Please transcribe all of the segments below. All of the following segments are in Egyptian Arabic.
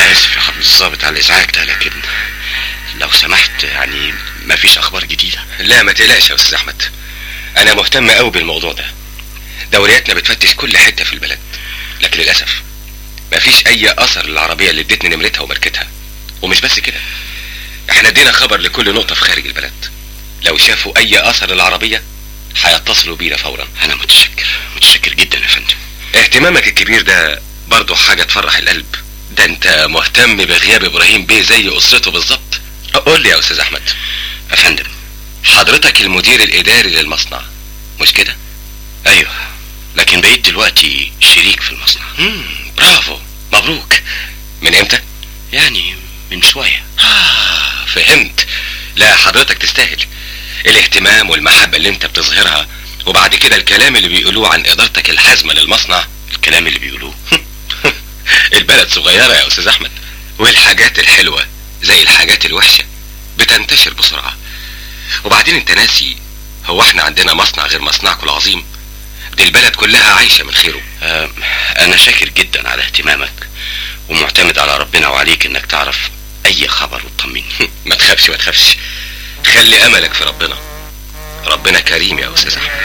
انا اسف يا حضرة الظابط على الازعاج ده لكن لو سمحت يعني مفيش اخبار جديدة لا ما تقلقش يا استاذ احمد انا مهتم قوي بالموضوع ده دورياتنا بتفتش كل حته في البلد لكن للاسف مفيش اي اثر للعربيه اللي ادتني نمرتها وماركتها ومش بس كده احنا ادينا خبر لكل نقطه في خارج البلد لو شافوا اي اثر للعربيه هيتصلوا بينا فورا انا متشكر متشكر جدا يا فندم اهتمامك الكبير ده برضه حاجه تفرح القلب ده انت مهتم بغياب ابراهيم بيه زي اسرته بالظبط قول لي يا استاذ احمد يا فندم حضرتك المدير الاداري للمصنع مش كده ايوه لكن بقيت دلوقتي شريك في المصنع مم. برافو مبروك من امتى يعني من شوية آه فهمت لا حضرتك تستاهل الاهتمام والمحبة اللي انت بتظهرها وبعد كده الكلام اللي بيقولوه عن ادارتك الحازمة للمصنع الكلام اللي بيقولوه البلد صغيرة يا استاذ احمد والحاجات الحلوة زي الحاجات الوحشة بتنتشر بسرعة وبعدين انت ناسي هو احنا عندنا مصنع غير مصنعكم العظيم دي البلد كلها عايشة من خيره آه انا شاكر جدا على اهتمامك ومعتمد على ربنا وعليك انك تعرف اي خبر وتطمني ما تخافش ما تخافش خلي املك في ربنا ربنا كريم يا استاذ احمد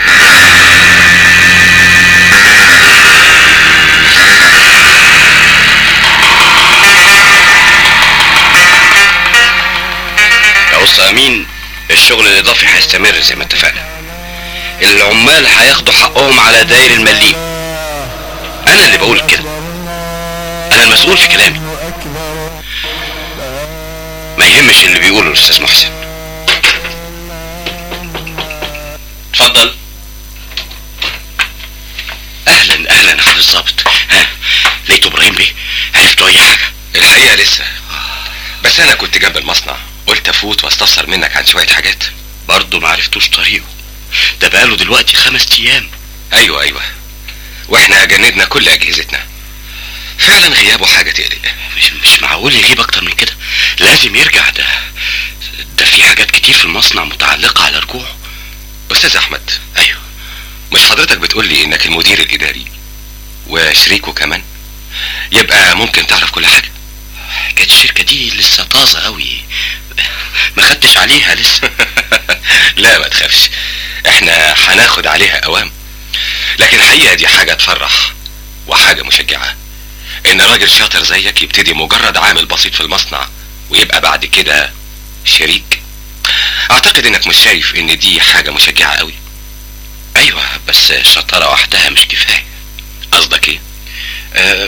يا أسطى أمين الشغل الإضافي هيستمر زي ما اتفقنا العمال هياخدوا حقهم على داير المليم أنا اللي بقول كده أنا المسؤول في كلامي ما يهمش اللي بيقوله الأستاذ محسن اتفضل أهلا أهلا يا حضرة الظابط ها لقيتوا إبراهيم بيه عرفتوا أي حاجة الحقيقة لسه بس انا كنت جنب المصنع قلت افوت واستفسر منك عن شوية حاجات برضه ما عرفتوش طريقه ده بقاله دلوقتي خمس ايام ايوه ايوه واحنا جندنا كل اجهزتنا فعلا غيابه حاجة تقلق مش مش معقول يغيب اكتر من كده لازم يرجع ده ده في حاجات كتير في المصنع متعلقة على رجوعه استاذ احمد ايوه مش حضرتك بتقول لي انك المدير الاداري وشريكه كمان يبقى ممكن تعرف كل حاجة كانت الشركة دي لسه طازة قوي ما خدتش عليها لسه لا ما تخافش احنا هناخد عليها اوام لكن الحقيقة دي حاجة تفرح وحاجة مشجعة ان راجل شاطر زيك يبتدي مجرد عامل بسيط في المصنع ويبقى بعد كده شريك اعتقد انك مش شايف ان دي حاجة مشجعة قوي ايوه بس الشطارة وحدها مش كفاية قصدك ايه أه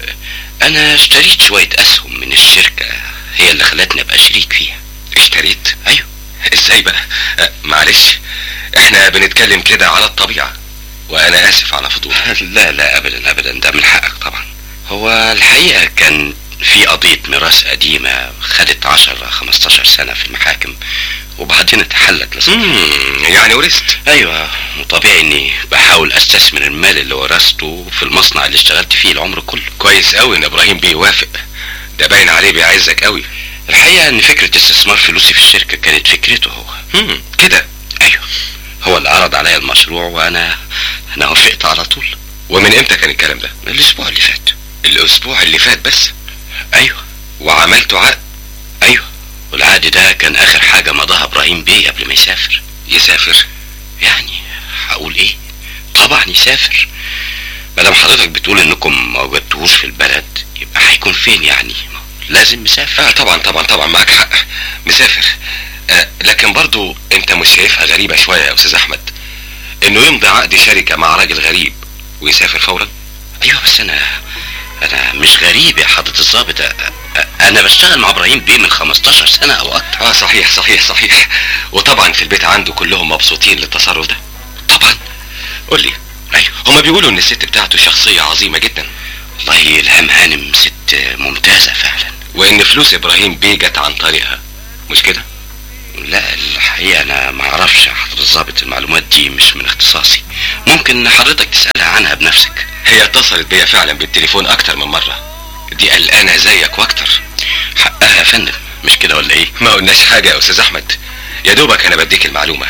انا اشتريت شوية اسهم من الشركة هي اللي خلتني ابقى شريك فيها اشتريت ايوه ازاي بقى أه معلش احنا بنتكلم كده على الطبيعة وانا اسف على فضولي لا لا ابدا ابدا ده من حقك طبعا هو الحقيقة كان في قضية ميراث قديمة خدت 10 15 سنة في المحاكم وبعدين اتحلت لصالح مم، يعني ورثت ايوه وطبيعي اني بحاول استثمر المال اللي ورثته في المصنع اللي اشتغلت فيه العمر كله كويس قوي ان ابراهيم بيوافق ده باين عليه بيعزك قوي الحقيقة ان فكرة استثمار فلوسي في الشركة كانت فكرته هو مم، كده ايوه هو اللي عرض عليا المشروع وانا انا وافقت على طول ومن امتى كان الكلام ده الاسبوع اللي فات الاسبوع اللي فات بس ايوه وعملته عقد ايوه والعقد ده كان اخر حاجة مضاها ابراهيم بيه قبل ما يسافر يسافر يعني هقول ايه طبعا يسافر مادام حضرتك بتقول انكم ما وجدتوهوش في البلد يبقى هيكون فين يعني لازم مسافر اه طبعا طبعا طبعا معاك حق مسافر آه لكن برضو انت مش شايفها غريبة شوية يا استاذ احمد انه يمضي عقد شركة مع راجل غريب ويسافر فورا ايوه بس انا انا مش غريب يا حضرة الضابط أ- أ- انا بشتغل مع ابراهيم بيه من 15 سنة او اكتر اه صحيح صحيح صحيح وطبعا في البيت عنده كلهم مبسوطين للتصرف ده طبعا قول لي ايوه هما بيقولوا ان الست بتاعته شخصية عظيمة جدا والله الهام هانم ست ممتازة فعلا وان فلوس ابراهيم بيه جت عن طريقها مش كده لا الحقيقة انا ما اعرفش يا حضرة الضابط المعلومات دي مش من اختصاصي ممكن حضرتك تسألها عنها بنفسك هي اتصلت بيا فعلا بالتليفون اكتر من مرة دي قلقانة زيك واكتر حقها يا فندم مش كده ولا ايه ما قلناش حاجة يا استاذ احمد يا دوبك انا بديك المعلومة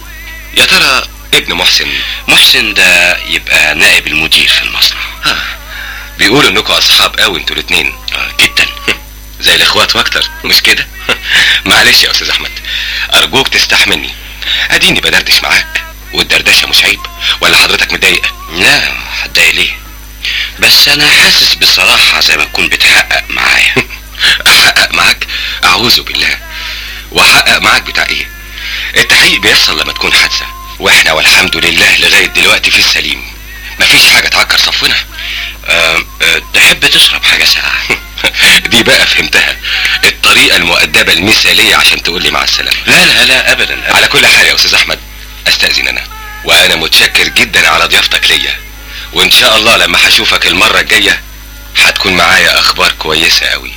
يا ترى ابن محسن محسن ده يبقى نائب المدير في المصنع ها بيقولوا انكم اصحاب قوي انتوا الاتنين آه جدا زي الاخوات واكتر مش كده معلش يا استاذ احمد ارجوك تستحملني اديني بدردش معاك والدردشه مش عيب ولا حضرتك متضايق لا هتضايق ليه بس انا حاسس بصراحة زي ما تكون بتحقق معايا احقق معاك اعوذ بالله واحقق معاك بتاع ايه التحقيق بيحصل لما تكون حادثه واحنا والحمد لله لغايه دلوقتي في السليم مفيش حاجه تعكر صفنا أه أه تحب تشرب حاجة ساقعة دي بقى فهمتها الطريقه المؤدبه المثاليه عشان تقول لي مع السلامه لا لا لا ابدا, أبداً. على كل حال يا استاذ احمد استاذن انا وانا متشكر جدا على ضيافتك ليا وان شاء الله لما هشوفك المره الجايه هتكون معايا اخبار كويسه قوي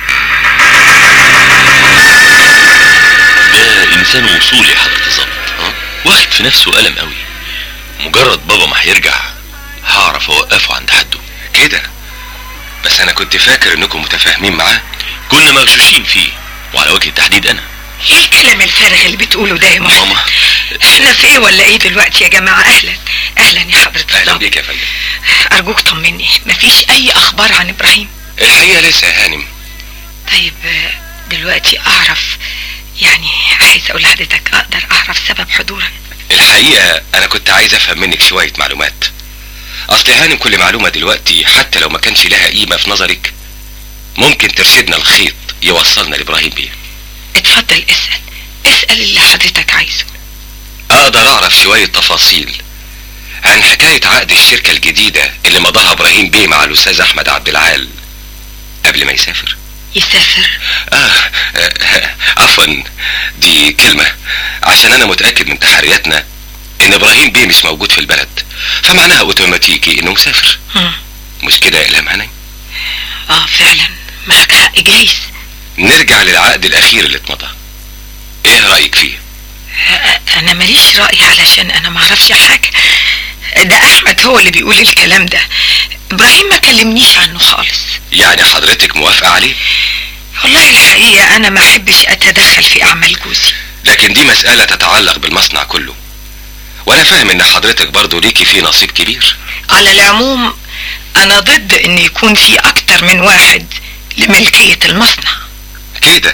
ده انسان وصولي يا حضرة الظابط ها؟ واخد في نفسه قلم قوي مجرد بابا ما هيرجع هعرف اوقفه عند حده كده بس انا كنت فاكر انكم متفاهمين معاه كنا مغشوشين فيه وعلى وجه التحديد انا ايه الكلام الفارغ اللي بتقوله ده يا محمد ماما احنا في ايه ولا ايه دلوقتي يا جماعة اهلا اهلا يا حضرة اهلا الضابط بيك يا فندم ارجوك طمني مفيش اي اخبار عن ابراهيم الحقيقه لسه يا هانم طيب آه، دلوقتي اعرف يعني عايز اقول لحضرتك اقدر اعرف سبب حضورك الحقيقه انا كنت عايز افهم منك شويه معلومات اصل هانم كل معلومه دلوقتي حتى لو ما كانش لها قيمه في نظرك ممكن ترشدنا الخيط يوصلنا لابراهيم بيه اتفضل اسأل اسأل اللي حضرتك عايزه اقدر اعرف شويه تفاصيل عن حكايه عقد الشركه الجديده اللي مضاها ابراهيم بيه مع الاستاذ احمد عبد العال قبل ما يسافر يسافر آه, آه عفوا دي كلمة عشان أنا متأكد من تحرياتنا إن إبراهيم بيه مش موجود في البلد فمعناها أوتوماتيكي إنه مسافر مم. مش كده يا إلهام هاني اه فعلا معك حق جايز نرجع للعقد الأخير اللي اتمضى إيه رأيك فيه؟ آه، انا ماليش رأي علشان انا معرفش حاجة ده احمد هو اللي بيقول الكلام ده ابراهيم ما كلمنيش عنه خالص يعني حضرتك موافقة عليه والله الحقيقة انا ما احبش اتدخل في اعمال جوزي لكن دي مسألة تتعلق بالمصنع كله وأنا فاهم إن حضرتك برضو ليكي فيه نصيب كبير على العموم انا ضد ان يكون في اكتر من واحد لملكية المصنع كده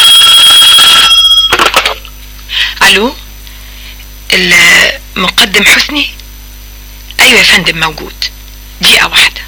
الو المقدم حسني ايوه يا فندم موجود دقيقة واحدة